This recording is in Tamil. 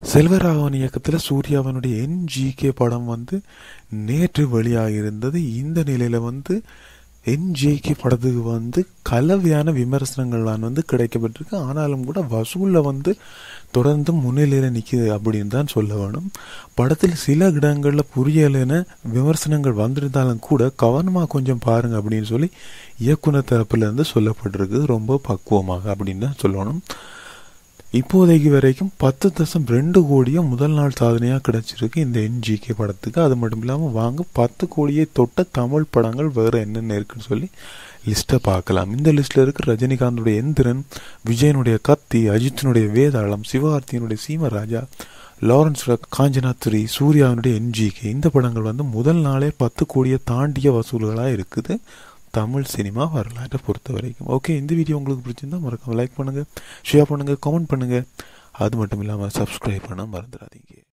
செல்வராகவன் இயக்கத்தில் சூர்யாவினுடைய என்ஜிகே படம் வந்து நேற்று வெளியாகியிருந்தது இந்த நிலையில் வந்து என்ஜிகே படத்துக்கு வந்து கலவையான விமர்சனங்கள்லாம் வந்து கிடைக்கப்பட்டிருக்கு ஆனாலும் கூட வசூலில் வந்து தொடர்ந்து முன்னிலையில் நிற்கிது அப்படின்னு தான் சொல்ல வேணும் படத்தில் சில இடங்களில் புரியலைன்னு விமர்சனங்கள் வந்திருந்தாலும் கூட கவனமாக கொஞ்சம் பாருங்க அப்படின்னு சொல்லி இயக்குனர் தரப்புலேருந்து சொல்லப்பட்டிருக்கு ரொம்ப பக்குவமாக அப்படின்னு தான் சொல்லணும் இப்போதைக்கு வரைக்கும் பத்து தசம் ரெண்டு கோடியை முதல் நாள் சாதனையாக கிடைச்சிருக்கு இந்த என்ஜிகே படத்துக்கு அது மட்டும் இல்லாமல் வாங்க பத்து கோடியை தொட்ட தமிழ் படங்கள் வேறு என்னென்ன இருக்குன்னு சொல்லி லிஸ்ட்டை பார்க்கலாம் இந்த லிஸ்ட்டில் இருக்க ரஜினிகாந்தோடைய எந்திரன் விஜயனுடைய கத்தி அஜித்தினுடைய வேதாளம் சிவகார்த்தியனுடைய சீமராஜா லாரன்ஸோட காஞ்சனா த்ரீ சூர்யாவினுடைய என்ஜிகே இந்த படங்கள் வந்து முதல் நாளே பத்து கோடியை தாண்டிய வசூல்களாக இருக்குது தமிழ் சினிமா வரலாற்றை பொறுத்த வரைக்கும் ஓகே இந்த வீடியோ உங்களுக்கு பிடிச்சிருந்தா மறக்காம லைக் பண்ணுங்கள் ஷேர் பண்ணுங்கள் கமெண்ட் பண்ணுங்கள் அது மட்டும் இல்லாமல் சப்ஸ்கிரைப் பண்ண மறந்துடாதீங்க